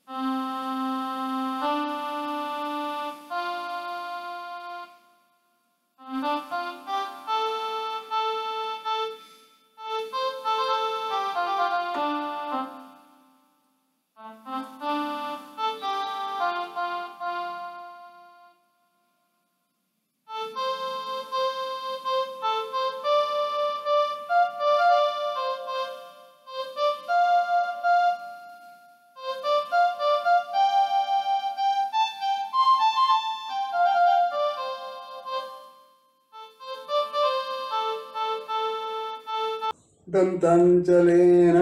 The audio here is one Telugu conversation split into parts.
దంతాంచలేన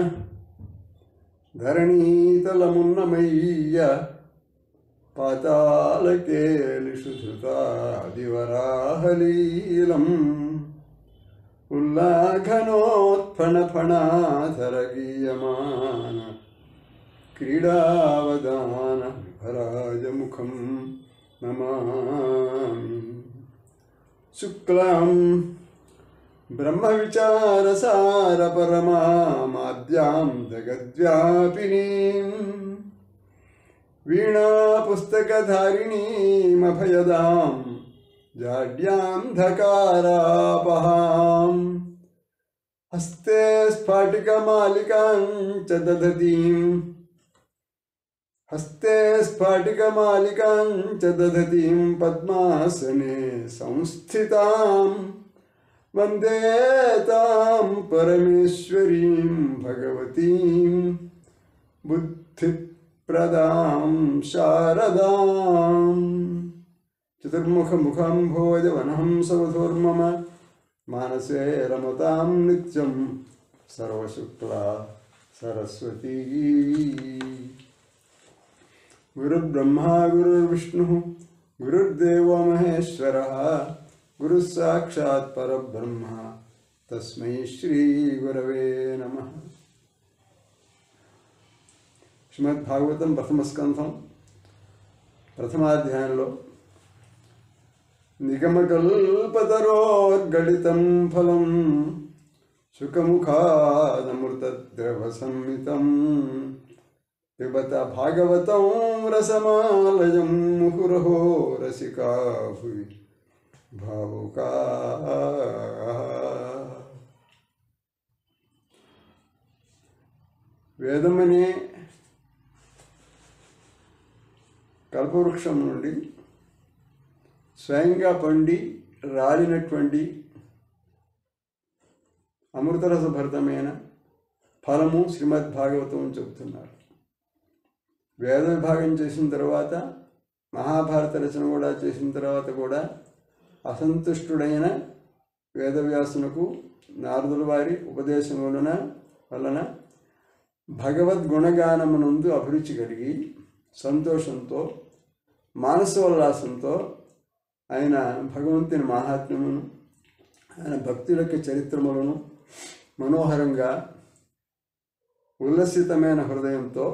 ధరణీతలమున్నమయ్య పాతాళకేలిషు ధృతాదివరాహలీలం ఉల్లాఘనోత్ఫణఫణాధరగీయమాన క్రీడావదాన విభరాజముఖం నమామి శుక్లాం ब्रह्मविचारसारपरमाद्यां जगद्व्यापिनीं वीणापुस्तकधारिणीमभयदां जाड्यान्धकारापहाम् हस्ते स्फाटिकमालिकां च दधतीं हस्ते स्फाटिकमालिकां च दधतीं पद्मासने संस्थिताम् वन्दे तां परमेश्वरीं भगवतीं बुद्धिप्रदां शारदाम् चतुर्मुखमुखाम्भोजवनहंसवधोर्मम मानसे रमतां नित्यं सर्वशुक्ला सरस्वती गुरुर्ब्रह्मा गुरुर्विष्णुः गुरुर्देवो महेश्वरः गुरुः साक्षात् परब्रह्म तस्मै श्रीगुरवे नमः శ్రీమద్భాగవతం ప్రథమ స్కంధం ప్రథమాధ్యాయంలో నిగమకల్పతరోర్గళితం ఫలం సుఖముఖాదమృతద్రవసంహితం పిబత భాగవతం రసమాలయం ముహురహో రసికా భువి భావుకా వేదమనే కల్పవృక్షం నుండి స్వయంగా పండి రాలినటువంటి అమృతరసభరితమైన ఫలము శ్రీమద్ భాగవతం అని చెబుతున్నారు వేద విభాగం చేసిన తర్వాత మహాభారత రచన కూడా చేసిన తర్వాత కూడా అసంతుష్టుడైన వేదవ్యాసునకు నారదుల వారి ఉపదేశం వలన వలన భగవద్గుణగానమునందు అభిరుచి కలిగి సంతోషంతో మానసోల్లాసంతో ఆయన భగవంతుని మహాత్మ్యమును ఆయన భక్తుల యొక్క చరిత్రములను మనోహరంగా ఉల్లసితమైన హృదయంతో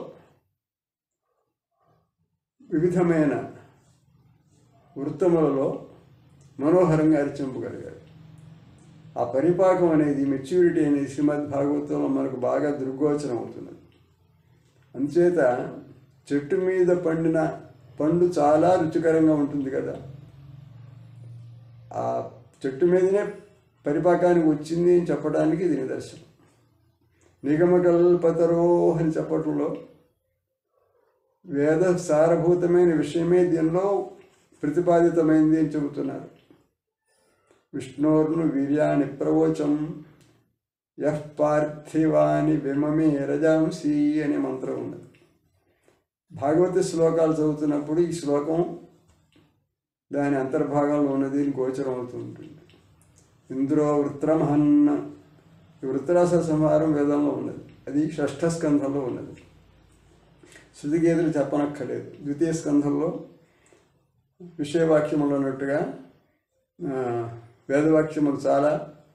వివిధమైన వృత్తములలో మనోహరంగా అర్చింపగలిగారు ఆ పరిపాకం అనేది మెచ్యూరిటీ అనేది శ్రీమద్ భాగవతంలో మనకు బాగా దుర్గోచరం అవుతున్నది అందుచేత చెట్టు మీద పండిన పండు చాలా రుచికరంగా ఉంటుంది కదా ఆ చెట్టు మీదనే పరిపాకానికి వచ్చింది అని చెప్పడానికి ఇది నిదర్శనం నిగమకల్పతరో అని చెప్పటంలో వేద సారభూతమైన విషయమే దీనిలో ప్రతిపాదితమైంది అని చెబుతున్నారు విష్ణోర్ను వీర్యాని ప్రవోచం యః పార్థివాని విమమే రజాంసి అనే మంత్రం ఉన్నది భాగవత శ్లోకాలు చదువుతున్నప్పుడు ఈ శ్లోకం దాని అంతర్భాగంలో ఉన్నది అని గోచరం అవుతుంటుంది ఇంద్రో వృత్రమహన్న ఈ వృత్రాస సంహారం వేదంలో ఉన్నది అది షష్ఠ స్కంధంలో ఉన్నది శృతిగేతులు చెప్పనక్కర్లేదు ద్వితీయ స్కంధంలో విషయవాక్యములు ఉన్నట్టుగా ఆ, వేదవాక్యములు చాలా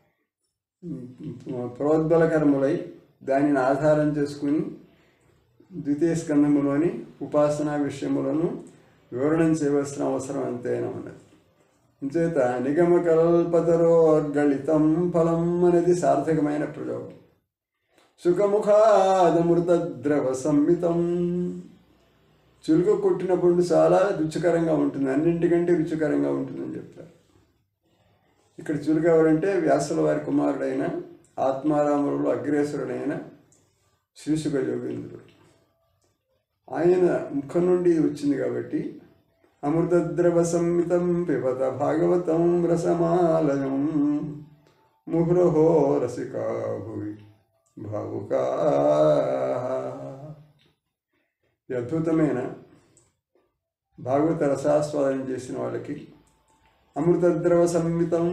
ఉమ్, ప్రోద్బలకరములై దానిని ఆధారం చేసుకుని ద్వితీయ స్కంధములోని ఉపాసనా విషయములను వివరణం చేయవలసిన అవసరం ఎంతైనా ఉన్నది అంచేత నిగమకల్పతరోర్గళితం ఫలం అనేది సార్థకమైన ప్రయోగం సుఖముఖాదమృత ద్రవ సంహితం చిలుక కొట్టిన పండు చాలా రుచికరంగా ఉంటుంది అన్నింటికంటే రుచికరంగా ఉంటుందని చెప్తారు ఇక్కడ చిలుక ఎవరంటే వ్యాసుల వారి కుమారుడైన ఆత్మారాములలో అగ్రేసురుడైన శ్రీసుఖ యోగేంద్రుడు ఆయన ముఖం నుండి ఇది వచ్చింది కాబట్టి అమృతద్రవ సంహితం పిబత భాగవతం రసమాలయం ముహురహో రసికా భువి భావుకా ఈ అద్భుతమైన భాగవత రసాస్వాదనం చేసిన వాళ్ళకి అమృతద్రవ సంహితం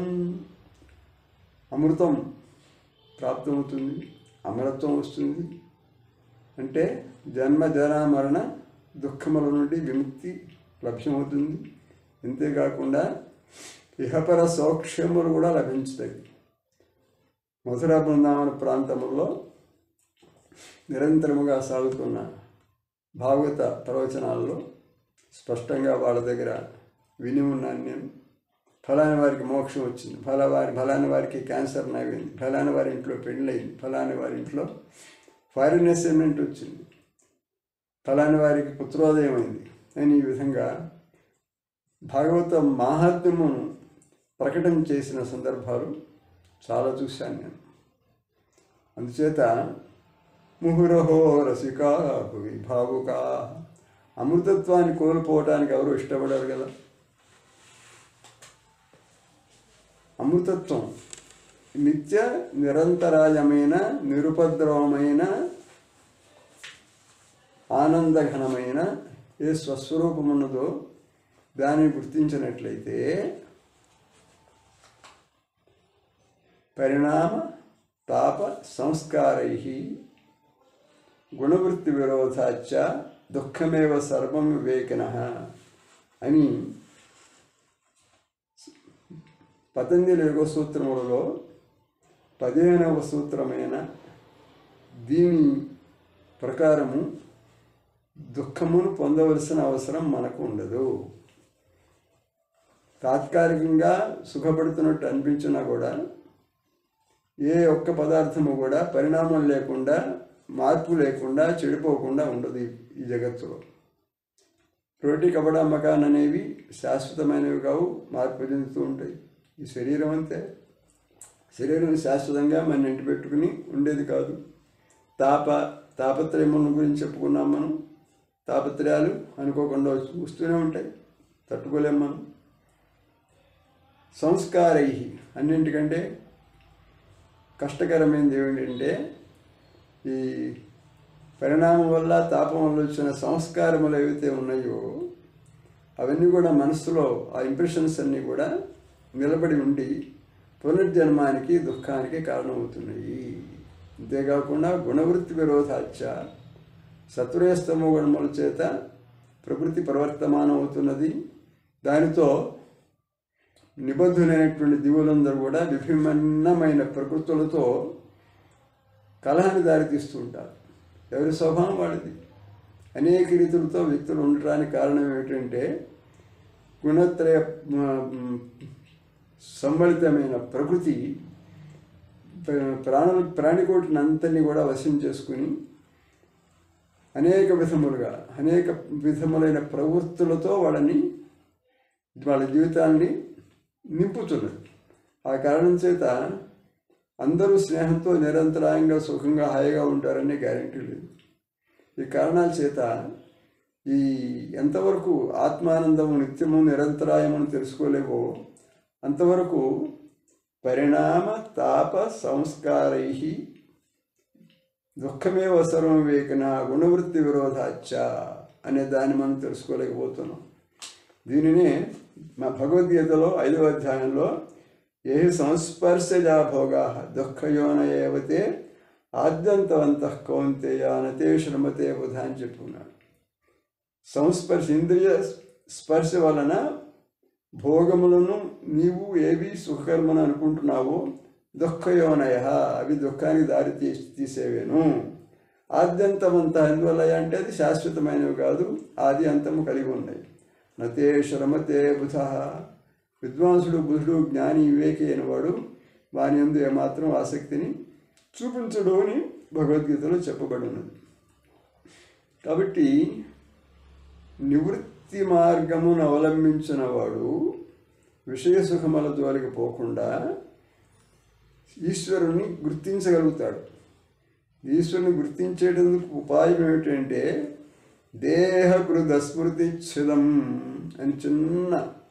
అమృతం ప్రాప్తమవుతుంది అమరత్వం వస్తుంది అంటే జన్మ జరా మరణ దుఃఖముల నుండి విముక్తి లభ్యమవుతుంది అంతేకాకుండా ఇహపర సౌక్ష్యములు కూడా లభించుతాయి మధుర బృందావన ప్రాంతములో నిరంతరముగా సాగుతున్న భాగవత ప్రవచనాల్లో స్పష్టంగా వాళ్ళ దగ్గర విని ఉన్నాను నేను ఫలాని వారికి మోక్షం వచ్చింది ఫలా వారి ఫలాని వారికి క్యాన్సర్ నవ్వింది ఫలాని వారి ఇంట్లో పెళ్ళయింది ఫలాని వారి ఇంట్లో ఫారిన్ అసైన్మెంట్ వచ్చింది ఫలాని వారికి పుత్రోదయం అయింది అని ఈ విధంగా భాగవత మాహాత్మ్యమును ప్రకటన చేసిన సందర్భాలు చాలా చూశాను నేను అందుచేత ముహురహో రసికా భువి భావుకా అమృతత్వాన్ని కోల్పోవటానికి ఎవరు ఇష్టపడరు కదా అమృతత్వం నిత్య నిరంతరాయమైన నిరుపద్రవమైన ఆనందఘనమైన ఏ స్వస్వరూపమున్నదో దాన్ని గుర్తించినట్లయితే పరిణామ తాప సంస్కారై గుణవృత్తి విరోధాచ దుఃఖమేవ సర్వం వివేకిన అని పతంజలి యోగ సూత్రములలో పదిహేనవ సూత్రమైన దీని ప్రకారము దుఃఖమును పొందవలసిన అవసరం మనకు ఉండదు తాత్కాలికంగా సుఖపడుతున్నట్టు అనిపించినా కూడా ఏ ఒక్క పదార్థము కూడా పరిణామం లేకుండా మార్పు లేకుండా చెడిపోకుండా ఉండదు ఈ- ఈ జగత్తులో రోటి కబడ మకాన్ అనేవి శాశ్వతమైనవి కావు మార్పు చెందుతూ ఉంటాయి ఈ శరీరం అంతే శరీరం శాశ్వతంగా మన ఇంటి పెట్టుకుని ఉండేది కాదు తాప తాపత్రయముల గురించి చెప్పుకున్నాం మనం తాపత్రయాలు అనుకోకుండా వస్తూ- వస్తూనే ఉంటాయి తట్టుకోలేం మనం సంస్కారై అన్నింటికంటే కష్టకరమైనది ఏమిటంటే ఈ పరిణామం వల్ల తాపం వల్ల వచ్చిన సంస్కారములు ఏవైతే ఉన్నాయో అవన్నీ కూడా మనసులో ఆ ఇంప్రెషన్స్ అన్నీ కూడా నిలబడి ఉండి పునర్జన్మానికి దుఃఖానికి కారణమవుతున్నాయి అంతేకాకుండా గుణవృత్తి విరోధాచ సత్వరేస్తమో గుణముల చేత ప్రకృతి ప్రవర్తమానం అవుతున్నది దానితో నిబద్ధులైనటువంటి దివులందరూ కూడా విభిన్నమైన ప్రకృతులతో కలహాన్ని దారితీస్తూ ఉంటారు ఎవరి స్వభావం వాడిది అనేక రీతులతో వ్యక్తులు ఉండటానికి కారణం ఏమిటంటే గుణత్రయ మ్, సంబళితమైన ప్రకృతి ప్ర- ప్రాణుల ప్రాణికోటిని అంతని కూడా వశం చేసుకుని అనేక విధములుగా అనేక విధములైన ప్రవృత్తులతో వాళ్ళని వాళ్ళ జీవితాన్ని నింపుతున్నది ఆ కారణం చేత అందరూ స్నేహంతో నిరంతరాయంగా సుఖంగా హాయిగా ఉంటారనే గ్యారంటీ లేదు ఈ కారణాల చేత ఈ ఎంతవరకు ఆత్మానందము నిత్యము నిరంతరాయమని తెలుసుకోలేవో అంతవరకు పరిణామ తాప సంస్కారై దుఃఖమే సర్వం వేకిన గుణవృత్తి విరోధాచ అనే దాన్ని మనం తెలుసుకోలేకపోతున్నాం దీనినే మా భగవద్గీతలో ఐదవ అధ్యాయంలో ఏ సంస్పర్శజా భోగా దుఃఖయోన ఏవతే ఆద్యంతవంత కౌంతేయ నతే శ్రమతే బుధ అని చెప్పుకున్నాడు సంస్పర్శ ఇంద్రియ స్పర్శ వలన భోగములను నీవు ఏవి సుఖకర్మను అనుకుంటున్నావో దుఃఖయోనయ అవి దుఃఖానికి దారి తీసి తీసేవేను ఆద్యంతమంత ఎందువల్ల అంటే అది శాశ్వతమైనవి కాదు ఆది అంతము కలిగి ఉన్నాయి నతే శ్రమతే బుధ విద్వాంసుడు బుధుడు జ్ఞాని వివేకి అయినవాడు వాని ఎందు ఏమాత్రం ఆసక్తిని చూపించడు అని భగవద్గీతలో చెప్పబడి ఉన్నది కాబట్టి నివృత్తి మార్గమును అవలంబించిన వాడు విషయ సుఖముల జోలికి పోకుండా ఈశ్వరుని గుర్తించగలుగుతాడు ఈశ్వరుని గుర్తించేటందుకు ఉపాయం ఏమిటంటే దేహకృత స్మృతి ఛిదం అని చిన్న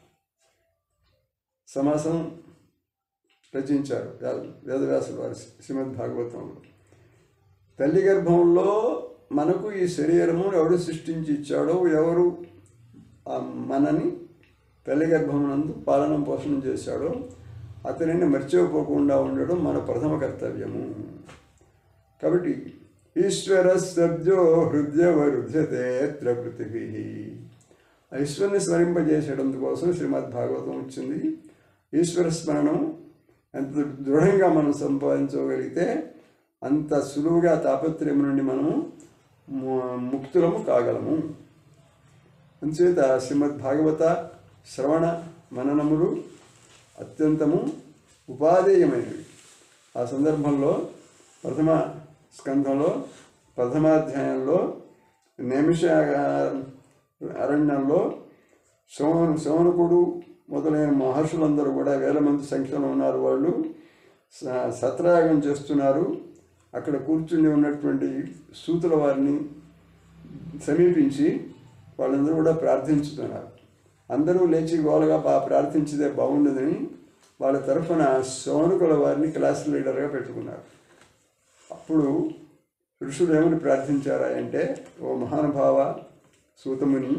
సమాసం రచించారు వే- వేదవ్యాసుల వారి శ్రీమద్ భాగవతంలో తల్లి గర్భంలో మనకు ఈ శరీరము ఎవడు సృష్టించి ఇచ్చాడో ఎవరు ఆ మనని తల్లి గర్భమునందు పాలన పోషణ చేశాడో అతనిని మర్చిపోకుండా ఉండడం మన ప్రథమ కర్తవ్యము కాబట్టి ఈశ్వర సబ్జో హృదయవరుధ్యతే త్రపృథివీ ఈశ్వరుని స్మరింపజేసేయడం కోసం శ్రీమద్ భాగవతం వచ్చింది ఈశ్వర స్మరణం ఎంత దృఢంగా మనం సంపాదించగలిగితే అంత సులువుగా తాపత్రయం నుండి మనము ము- ముక్తులము కాగలము అందుచేత శ్రీమద్ భాగవత శ్రవణ మననములు అత్యంతము ఉపాధేయమైనవి ఆ సందర్భంలో ప్రథమ స్కంధంలో ప్రథమాధ్యాయంలో నిమిష అరణ్యంలో సోమను సోమనుకుడు మొదలైన మహర్షులందరూ కూడా వేల మంది సంఖ్యలో ఉన్నారు వాళ్ళు స- సత్రయాగం చేస్తున్నారు అక్కడ కూర్చుని ఉన్నటువంటి సూతుల వారిని సమీపించి వాళ్ళందరూ కూడా ప్రార్థించుతున్నారు అందరూ లేచి గోలగా బా ప్రార్థించితే బాగుండదని వాళ్ళ తరఫున సోనుకుల వారిని క్లాస్ లీడర్గా పెట్టుకున్నారు అప్పుడు ఋషులు ఏమని ప్రార్థించారా అంటే ఓ మహానుభావ సూతముని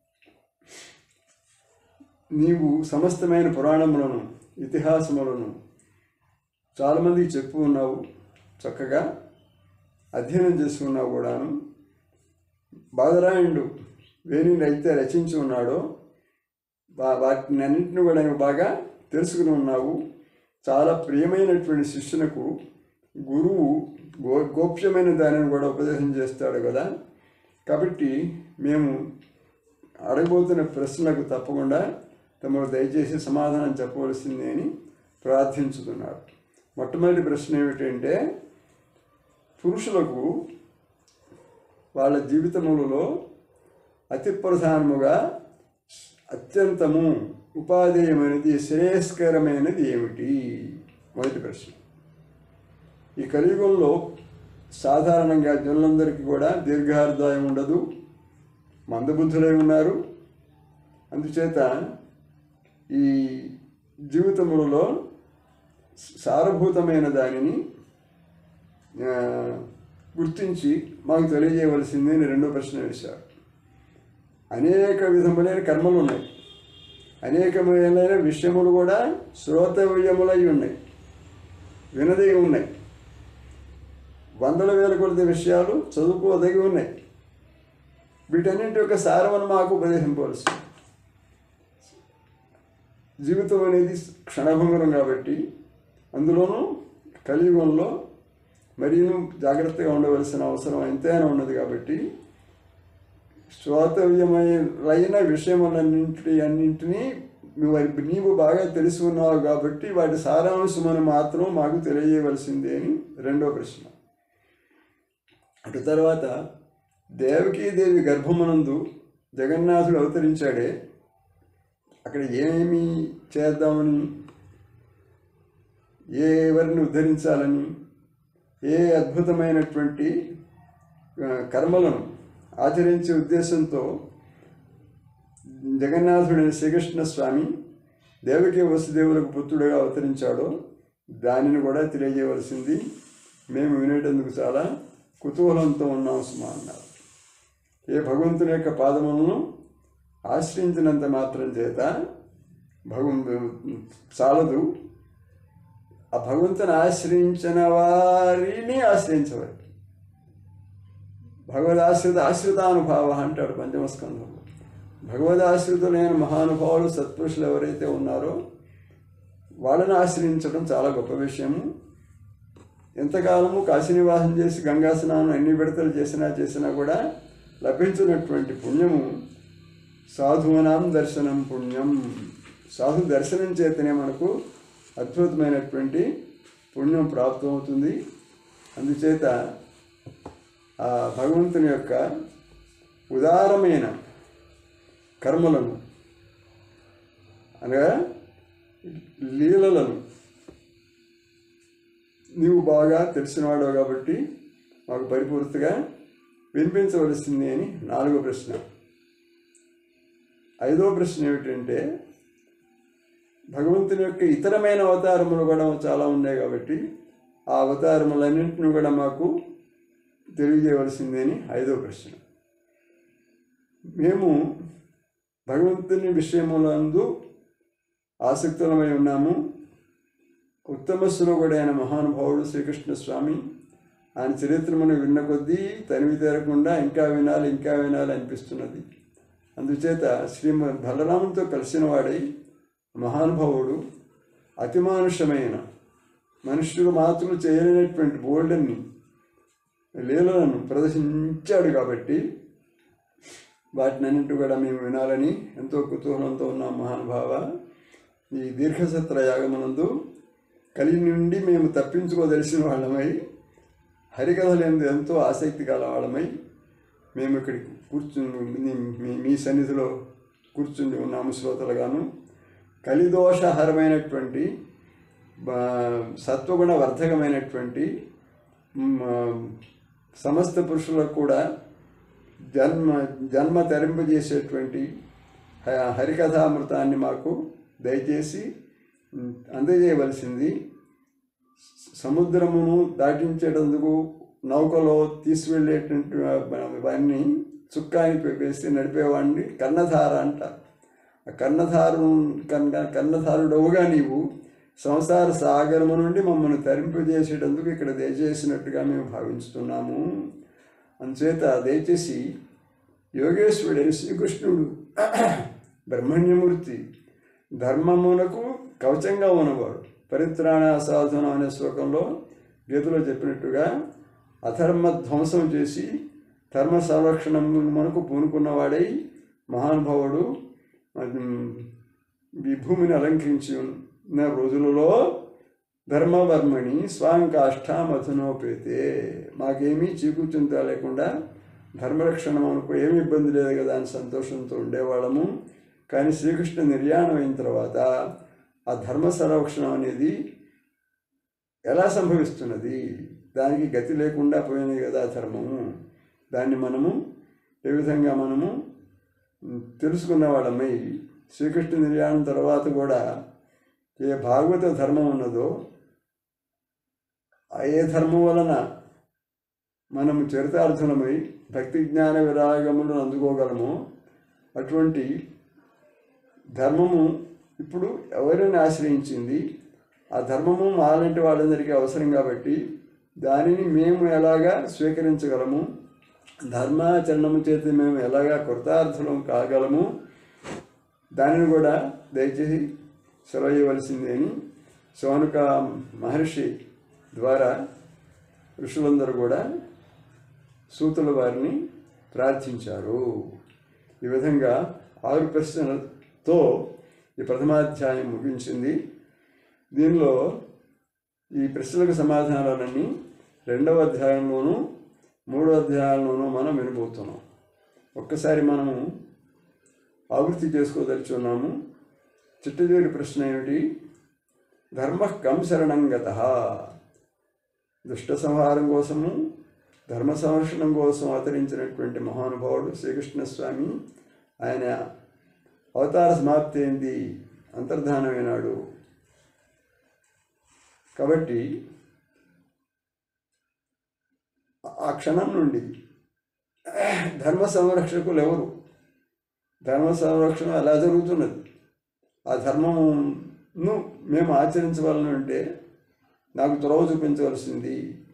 నీవు సమస్తమైన పురాణములను ఇతిహాసములను చాలామందికి చెప్పు ఉన్నావు చక్కగా అధ్యయనం చేసి ఉన్నావు కూడాను బాదరాయణుడు వేణిని అయితే రచించి ఉన్నాడో వా- వాటిని అన్నింటిని కూడా నువ్వు బాగా తెలుసుకుని ఉన్నావు చాలా ప్రియమైనటువంటి శిష్యునకు గురువు గో గోప్యమైన దానిని కూడా ఉపదేశం చేస్తాడు కదా కాబట్టి మేము అడగబోతున్న ప్రశ్నలకు తప్పకుండా తమరు దయచేసి సమాధానం చెప్పవలసింది అని ప్రార్థించుతున్నారు మొట్టమొదటి ప్రశ్న ఏమిటంటే పురుషులకు వాళ్ళ జీవితములలో అతి ప్రధానముగా అత్యంతము ఉపాధేయమైనది శ్రేయస్కరమైనది ఏమిటి మొదటి ప్రశ్న ఈ కలియుగంలో సాధారణంగా జనులందరికీ కూడా దీర్ఘార్థాయం ఉండదు మందబుద్ధులై ఉన్నారు అందుచేత ఈ జీవితములలో సారభూతమైన దానిని ఆ, గుర్తించి మాకు తెలియజేయవలసింది అని రెండో ప్రశ్న వేశారు అనేక విధములైన కర్మలు ఉన్నాయి అనేకమైన విషయములు కూడా శ్రోతవ్యములై ఉన్నాయి వినదగి ఉన్నాయి వందల వేల కొలది విషయాలు చదువుకోదగి ఉన్నాయి వీటన్నింటి యొక్క సారమును మాకు ఉపదేశించవలసి జీవితం అనేది క్షణభంగురం కాబట్టి అందులోనూ కలియుగంలో మరీను జాగ్రత్తగా ఉండవలసిన అవసరం ఎంతైనా ఉన్నది కాబట్టి శ్రోతవ్యమైన విషయములన్నింటి అన్నింటినీ నువ్వు నీవు బాగా తెలిసి ఉన్నావు కాబట్టి వాటి సారాంశమును మాత్రం మాకు తెలియజేయవలసిందే అని రెండో ప్రశ్న అటు తర్వాత దేవకీదేవి గర్భమునందు జగన్నాథుడు అవతరించాడే అక్కడ ఏమి చేద్దామని ఏ ఎవరిని ఉద్ధరించాలని ఏ అద్భుతమైనటువంటి ఆ, కర్మలను ఆచరించే ఉద్దేశంతో జగన్నాథుడైన శ్రీకృష్ణ స్వామి దేవకి వసుదేవులకు పుత్రుడుగా అవతరించాడో దానిని కూడా తెలియజేయవలసింది మేము వినేటందుకు చాలా కుతూహలంతో ఉన్నాం సుమా అన్నారు ఏ భగవంతుని యొక్క పాదములను ఆశ్రయించినంత మాత్రం చేత భగవం చాలదు ఆ భగవంతుని ఆశ్రయించిన వారిని ఆశ్రయించవాలి భగవదాశ్రిత ఆశ్రితానుభావ అంటాడు పంచమస్కంధంలో భగవదాశ్రితులైన మహానుభావులు సత్పురుషులు ఎవరైతే ఉన్నారో వాళ్ళని ఆశ్రయించడం చాలా గొప్ప విషయము ఎంతకాలము కాశీనివాసం చేసి గంగా స్నానం ఎన్ని విడతలు చేసినా చేసినా కూడా లభించినటువంటి పుణ్యము సాధువునాం దర్శనం పుణ్యం సాధు దర్శనం చేతనే మనకు అద్భుతమైనటువంటి పుణ్యం ప్రాప్తమవుతుంది అందుచేత ఆ భగవంతుని యొక్క ఉదారమైన కర్మలను అనగా లీలలను నీవు బాగా తెలిసినవాడవు కాబట్టి మాకు పరిపూర్తిగా వినిపించవలసింది అని నాలుగో ప్రశ్న ఐదో ప్రశ్న ఏమిటంటే భగవంతుని యొక్క ఇతరమైన అవతారములు కూడా చాలా ఉన్నాయి కాబట్టి ఆ అవతారములన్నింటినీ కూడా మాకు తెలియజేయవలసింది అని ఐదో ప్రశ్న మేము భగవంతుని విషయములందు ఆసక్తులమై ఉన్నాము ఉత్తమ శ్లోకుడైన మహానుభావుడు శ్రీకృష్ణ స్వామి ఆయన చరిత్రమును విన్న కొద్దీ తనివి తీరకుండా ఇంకా వినాలి ఇంకా వినాలి అనిపిస్తున్నది అందుచేత శ్రీమద్ బలరామంతో కలిసిన వాడై మహానుభావుడు అతిమానుషమైన మనుష్యులు మాత్రం చేయలేనటువంటి బోల్డన్ని లీలలను ప్రదర్శించాడు కాబట్టి వాటిని అన్నింటి కూడా మేము వినాలని ఎంతో కుతూహలంతో ఉన్నాం మహానుభావ ఈ దీర్ఘసత్ర యాగమునందు కలిగి నుండి మేము తప్పించుకోదలిసిన వాళ్ళమై హరికథలందు ఎంతో ఆసక్తి గల వాళ్ళమై మేము ఇక్కడికి కూర్చుని మీ- మీ- మీ సన్నిధిలో కూర్చుని ఉన్నాము శ్రోతలుగాను కలిదోషహరమైనటువంటి బా- సత్వగుణ వర్ధకమైనటువంటి మ్, సమస్త పురుషులకు కూడా జన్మ జన్మ తరింపజేసేటువంటి హ- హరికథామృతాన్ని మాకు దయచేసి మ్, అందజేయవలసింది సముద్రమును దాటించేటందుకు నౌకలో తీసుకువెళ్ళేటువంటి వాడిని చుక్కాని వేసి నడిపేవాడిని కన్నధార అంటారు ఆ కన్నధారు కన్న కన్నధారుడవుగా నీవు సంసార సాగరము నుండి మమ్మల్ని తరింపజేసేటందుకు ఇక్కడ దయచేసినట్టుగా మేము భావించుతున్నాము అందుచేత దయచేసి యోగేశ్వరుడైన శ్రీకృష్ణుడు బ్రహ్మణ్యమూర్తి ధర్మమునకు కవచంగా ఉన్నవాడు పరిత్రాణ సాధనం అనే శ్లోకంలో గీతలో చెప్పినట్టుగా అధర్మ ధ్వంసం చేసి ధర్మ సంరక్షణ మనకు పూనుకున్నవాడై మహానుభావుడు అది, ఈ భూమిని అలంకరించి ఉన్న రోజులలో ధర్మవర్మణి స్వాంకాష్ట మధునోపేతే మాకేమీ చీకూర్చుంత లేకుండా ధర్మరక్షణ మనకు ఏమి ఇబ్బంది లేదు కదా అని సంతోషంతో ఉండేవాళ్ళము కానీ శ్రీకృష్ణ నిర్యాణం అయిన తర్వాత ఆ ధర్మ సంరక్షణం అనేది ఎలా సంభవిస్తున్నది దానికి గతి లేకుండా పోయినాయి కదా ధర్మము దాన్ని మనము ఏ విధంగా మనము ఉమ్, తెలుసుకున్న వాళ్ళమై శ్రీకృష్ణ నిర్యాణం తర్వాత కూడా ఏ భాగవత ధర్మం ఉన్నదో ఆ ఏ ధర్మం వలన మనము చరితార్థులమై భక్తి జ్ఞాన విరాగములను అందుకోగలమో అటువంటి ధర్మము ఇప్పుడు ఎవరిని ఆశ్రయించింది ఆ ధర్మము మాలాంటి వాళ్ళందరికీ అవసరం కాబట్టి దానిని మేము ఎలాగా స్వీకరించగలము ధర్మాచరణము చేత మేము ఎలాగా కృతార్థులం కాగలము దానిని కూడా దయచేసి సెలవేయవలసింది అని సోనుక మహర్షి ద్వారా ఋషులందరూ కూడా సూతుల వారిని ప్రార్థించారు ఈ విధంగా ఆరు ప్రశ్నలతో ఈ ప్రథమాధ్యాయం ముగించింది దీనిలో ఈ ప్రశ్నలకు సమాధానాలన్నీ రెండవ అధ్యాయంలోనూ మూడవ అధ్యాయంలోనూ మనం వినబోతున్నాం ఒక్కసారి మనము ఆవృత్తి చేసుకోదలుచున్నాము చిట్టజోరి ప్రశ్న ఏమిటి ధర్మ కం శరణం గత దుష్ట సంహారం కోసము ధర్మ సంరక్షణం కోసం అవతరించినటువంటి మహానుభావుడు శ్రీకృష్ణ స్వామి ఆయన అవతార సమాప్తి అయింది అంతర్ధానమైనాడు కాబట్టి ఆ క్షణం నుండి ధర్మ సంరక్షకులు ఎవరు ధర్మ సంరక్షణ ఎలా జరుగుతున్నది ఆ ధర్మమును మేము ఆచరించవాలని అంటే నాకు త్రోవ చూపించవలసింది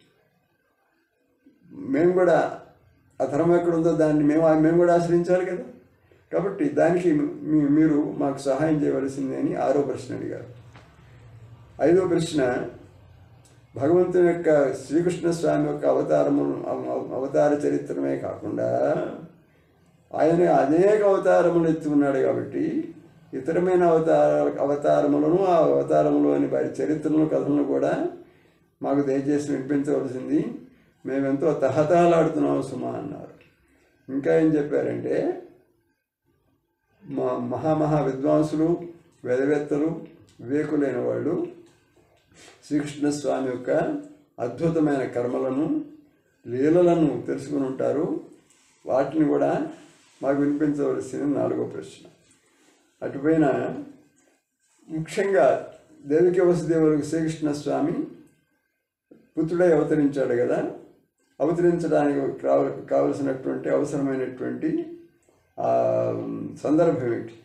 మేము కూడా ఆ ధర్మం ఎక్కడ ఉందో దాన్ని మేము మేము కూడా ఆశ్రయించాలి కదా కాబట్టి దానికి మీ- మీరు మాకు సహాయం చేయవలసింది అని ఆరో ప్రశ్న అడిగారు ఐదో ప్రశ్న భగవంతుని యొక్క శ్రీకృష్ణ స్వామి యొక్క అవతారము అవ- అవతార చరిత్రమే కాకుండా ఆయన అనేక అవతారములు ఎత్తి ఉన్నాడు కాబట్టి ఇతరమైన అవతార అవతారములను ఆ అవతారములోని వారి చరిత్రలను కథలను కూడా మాకు దయచేసి వినిపించవలసింది మేమెంతో తహతహలాడుతున్నాము సుమా అన్నారు ఇంకా ఏం చెప్పారంటే మా మహామహా విద్వాంసులు వేదవేత్తలు వివేకులైన వాళ్ళు శ్రీకృష్ణ స్వామి యొక్క అద్భుతమైన కర్మలను లీలలను తెలుసుకుని ఉంటారు వాటిని కూడా మాకు వినిపించవలసిన నాలుగో ప్రశ్న అటుపైన ముఖ్యంగా దేవికి వసుదేవులకు శ్రీకృష్ణ స్వామి పుత్రుడై అవతరించాడు కదా అవతరించడానికి కావ- కావలసినటువంటి అవసరమైనటువంటి ఆ, సందర్భం ఏంటి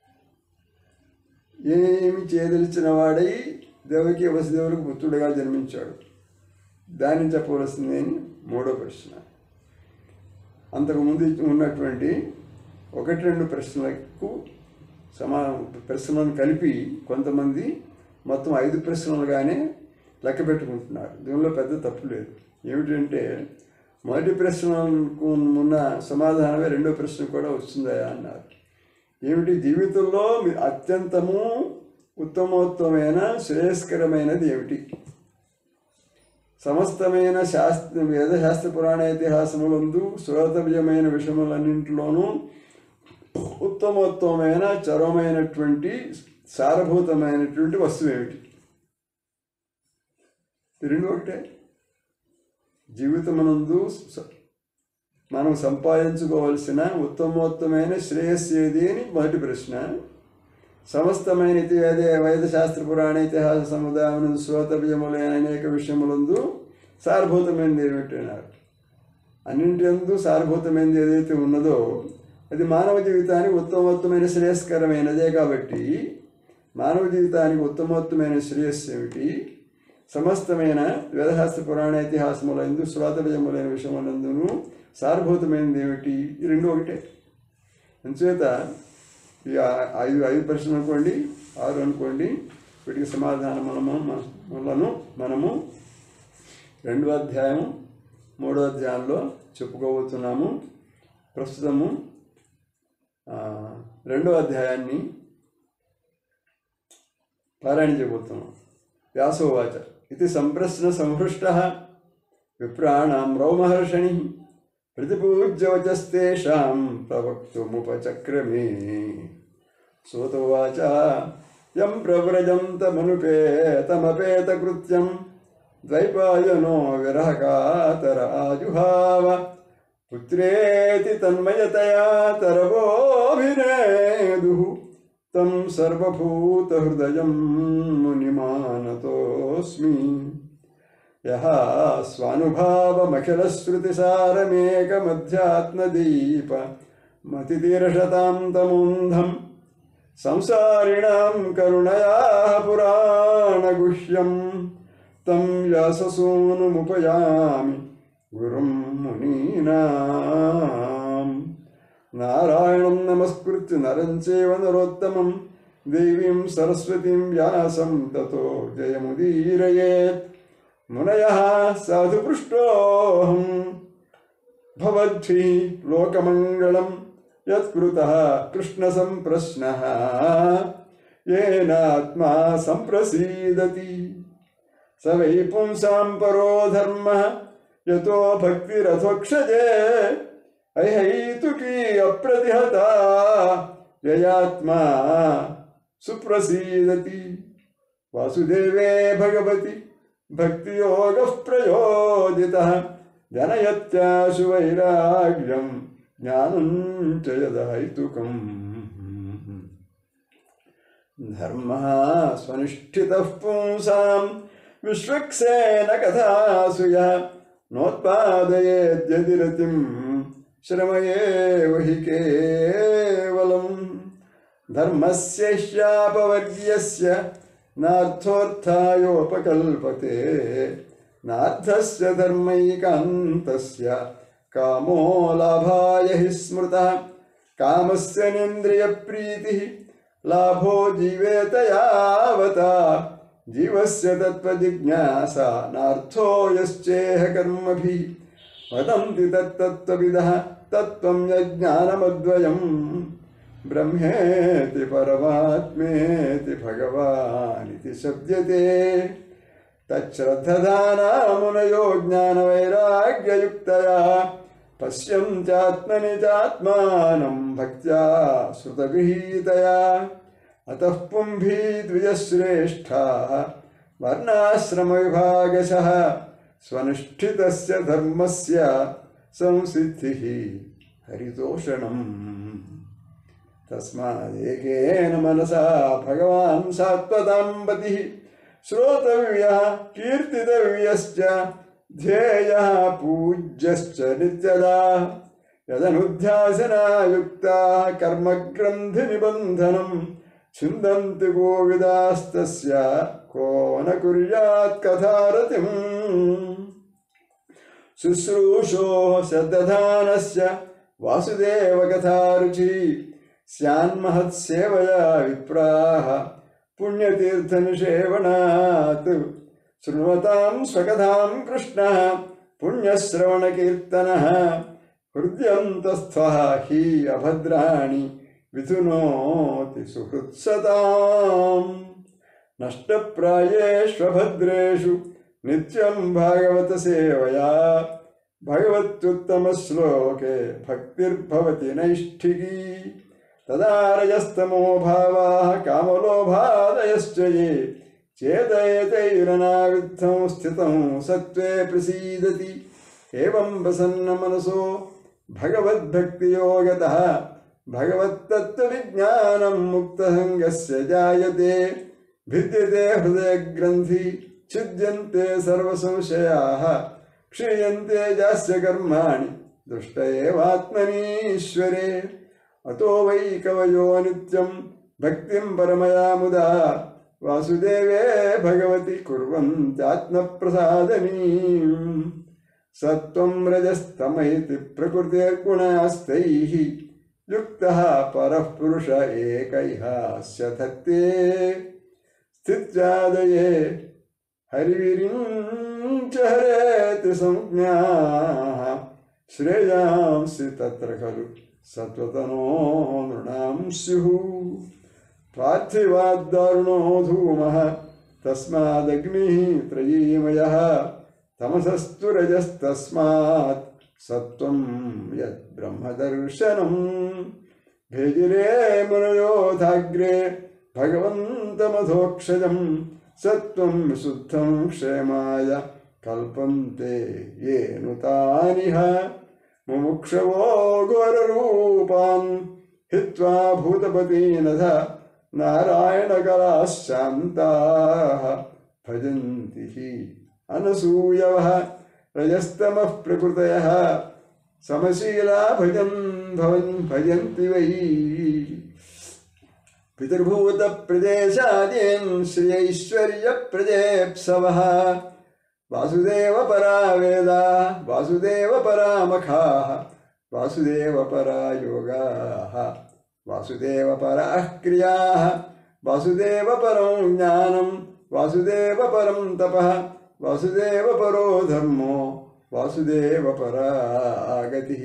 ఏమి చేయదలిచిన వాడై దేవకి వసుదేవులకు పుత్రుడిగా జన్మించాడు దాన్ని చెప్పవలసింది అని మూడో ప్రశ్న అంతకుముందు ఉన్నటువంటి ఒకటి రెండు ప్రశ్నలకు సమా ప్రశ్నలను కలిపి కొంతమంది మొత్తం ఐదు ప్రశ్నలుగానే లెక్క పెట్టుకుంటున్నారు దీనిలో పెద్ద తప్పు లేదు ఏమిటంటే మొదటి ప్రశ్నకు ఉన్న సమాధానమే రెండో ప్రశ్న కూడా వస్తుందా అన్నారు ఏమిటి జీవితంలో మీ అత్యంతము ఉత్తమోత్తమైన శ్రేయస్కరమైనది ఏమిటి సమస్తమైన శాస్త్ర వేదశాస్త్ర పురాణ ఇతిహాసములందు శ్రోతవ్యమైన విషయములన్నింటిలోనూ ఉత్తమోత్తమైన చరమైనటువంటి సారభూతమైనటువంటి వస్తువు ఏమిటి ఈ రెండు ఒకటే జీవితమునందు స- మనం సంపాదించుకోవలసిన ఉత్తమోత్తమైన శ్రేయస్సు ఏది అని మొదటి ప్రశ్న సమస్తమైన ఇతి వేద వైద్యశాస్త్ర పురాణ ఇతిహాస సముదాయం శ్రోతవ్యములైన అనేక విషయములందు సారభూతమైనది ఏమిటన్నారు అన్నింటి అందు సారభూతమైనది ఏదైతే ఉన్నదో అది మానవ జీవితానికి ఉత్తమోత్తమైన శ్రేయస్కరమైనదే కాబట్టి మానవ జీవితానికి ఉత్తమోత్తమైన శ్రేయస్సు ఏమిటి సమస్తమైన వేదశాస్త్ర పురాణ ఇతిహాసములందు శ్రోతవ్యములైన విషయములందును సారభూతమైనది ఏమిటి ఈ రెండు ఒకటే అంచేత ఈ ఆ- ఐదు ఐదు ప్రశ్నలు అనుకోండి ఆరు అనుకోండి వీటికి సమాధానం మనము మనలను మనము రెండో అధ్యాయం మూడో అధ్యాయంలో చెప్పుకోబోతున్నాము ప్రస్తుతము ఆ, రెండో అధ్యాయాన్ని పారాయణ చేయబోతున్నాం వ్యాసోవాచ ఇది సంప్రశ్న సంహృష్ట విప్రాణం రౌమహర్షణి ప్రతిపూజ్యవచస్తేషాం ప్రవక్తుముపచక్రమే సోతోవాచ యం ప్రవ్రజంతమనుపేతమపేతకృత్యం ద్వైపాయనో విరహకాతర ఆజుహావ పుత్రేతి తన్మయతయా తరవోభినేదు తం సర్వభూతహృదయం మునిమానతోస్మి యः స్వానుభావమఖిలశ్రుతిసారమేకమధ్యాత్మదీప మతితీర్షతాం తముంధం సంసారిణాం కరుణయా పురాణగుహ్యం తం వ్యాససూనుముపయామి గురుం మునీనాం నారాయణం నమస్కృత్య నరం చైవ నరోత్తమం దేవీం సరస్వతీం వ్యాసం తతో జయముదీరయేత్ మునయः సాధుపృష్టోऽహం భవద్భిः లోకమంగళం యత్కృతः కృష్ణసంప్రశ్నः येनात्मा सम्प्रसीदति स वै पुंसां परो धर्मः यतो भक्तिरथोक्षजे ऐहैतुकी अप्रतिहता ययात्मा सुप्रसीदति वासुदेवे भगवति भक्तियोगः प्रयोजितः जनयत्याशु वैराग्यं ज्ञानं च यदहैतुकम् धर्मः स्वनिष्ठितः पुंसां विश्वक्सेन कथासु यः नोत्पादयेद्यदिरतिं श्रमयेव हि केवलम् धर्मस्य ह्यापवर्ग्यस्य नार्थोत्थायोपकल्पते नार्थस्य धर्मैकान्तस्य कामो लाभाय हि स्मृतः कामस्य नेन्द्रियप्रीतिः लाभो जीवेत यावता जीवस्य तत्त्वजिज्ञासा नार्थो यश्चेह कर्मभिः वदन्ति तत्तत्त्वविदः तत्त्वं यज्ञानमद्वयम् ब्रह्मेति परमात्मेति भगवानिति शब्दते तच्छ्रद्धधाना मुनयो ज्ञानवैराग्ययुक्तया పశ్యంత్యాత్మని చాత్మానం భక్త్యా శృతగృహీతయా అతః పుంభీ ద్విజశ్రేష్ఠా వర్ణాశ్రమవిభాగశः స్వనుష్ఠితస్య ధర్మస్య సంసిద్ధిः హరితోషణం తస్మాదేకేన మనసా భగవాన్ సాత్వతాం పతిः శ్రోతవ్యः కీర్తితవ్యశ్చ ధ్యేయः పూజ్యశ్చ నిత్యదా యదనుధ్యాసనాయుక్తా కర్మగ్రంథినిబంధనం చిందంతి గోవిదాస్తస్య కో న కుర్యాత్ కథారతిం శుశ్రూషో శబ్దధానస్య వాసుదేవకథారుచి స్యాన్మహత్సేవయా విప్రాः పుణ్యతీర్థనిషేవణాత్ శృణ్వతాం స్వకథాం కృష్ణः పుణ్యశ్రవణకీర్తనः హృద్యంతస్థः హి అభద్రాణి విధునోతి సుహృత్సతాం నష్టప్రాయేష్వభద్రేషు నిత్యం భాగవత సేవయా భగవత్యుత్తమశ్లోకే భక్తిర్భవతి నైష్ఠికీ తదా రజస్తమో భావాः కామలోభాదయశ్చ ये చేదయతైరనావిద్ధం స్థితం సత్వే ప్రసీదతి ఏవం ప్రసన్నమనసో భగవద్భక్తియోగతः భగవత్తత్వవిజ్ఞానం ముక్తసంగస్య జాయతే భిద్యతే హృదయగ్రంథి ఛిద్యంతే సర్వసంశయాः క్షీయంతే జాస్య కర్మాణి దృష్ట ఏవాత్మనీశ్వరే అతో వై కవయో నిత్యం భక్తిం పరమయా ముదా వాసుదేవే భగవతి కుర్వంత్యాత్మప్రసాదనీం సత్వం రజస్తమైతి ప్రకృతిర్గుణాస్తైః యుక్తः పరః పురుష ఏక ఇహాస్య ధత్తే స్థిత్యాదయే హరివిరించ హరేతి సంజ్ఞాः శ్రేయాంసి తత్ర ఖలు సత్వతనో నృణాం స్యుః పార్థివాద్దారుణో ధూమः తస్మాదగ్నిः త్రయీమయः తమసస్తు రజస్తస్మాత్ సత్వం యద్బ్రహ్మదర్శనం భేజిరే మునయోధాగ్రే భగవంతమధోక్షజం సత్వం విశుద్ధం క్షేమాయ కల్పంతే ఏనుతానిహ ముముక్షవో ఘోరరూపాన్ హిత్వా భూతపతీనథ నారాయణకళాశాంతాः భజन्ति हि అనసూయవः రజస్తమः ప్రకృతయः సమశీలా భజన్ భవన్ భజन्ति వై పితృభూతప్రదేశాదీన్ శ్రియైశ్వర్యప్రదేప్సవः వాసుదేవపరా వేదా వాసుదేవపరామఖాः వాసుదేవపరా యోగాः వాసుదేవపరాः క్రియాः వాసుదేవపరం జ్ఞానం వాసుదేవపరం తపः వాసుదేవపరో ధర్మో వాసుదేవపరాగతిः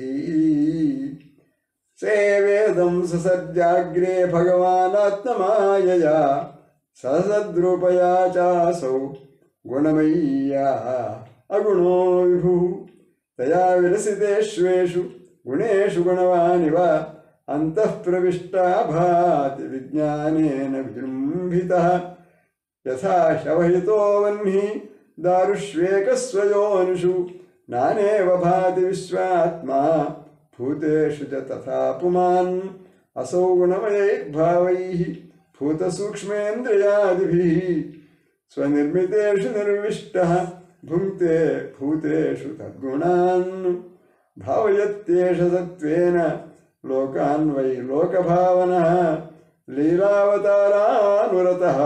సేవేదం ససర్జాగ్రే భగవానాత్మమాయయా ససద్రూపయా చాసౌ గుణమయ్యా అగుణో విభు తయా విలసితేష్వేషు గుణేషు గుణవానివ అంతః ప్రవిష్టా భాతి విజ్ఞానేన విజృంభితः యథా శవహితో వह्ని దారుష్వేకస్వయోనిషు నానేవ భాతి విశ్వాత్మా భూతేషు చ తథా పుమాన్ అసౌ గుణమయైర్భావైः భూతసూక్ష్మేంద్రియాదిభిः స్వనిర్మితేషు నిర్విష్టः భుంక్తే భూతేషు తద్గుణాన్ భావయత్యేష సత్వేన లోకాన్ వై లోకభావనः లీలావతారానురతः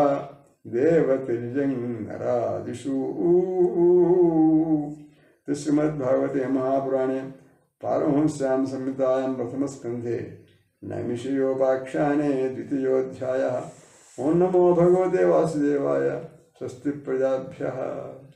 దేవతిర్యంగరాదిషు శ్రీమద్భాగవతే మహాపురాणे पारमहंस्यां संहितायां प्रथमस्कन्धे नैमिषयोपाख्याने द्वितीयोऽध्यायः ॐ नमो भगवते वासुदेवाय स्वस्ति प्रजाभ्यः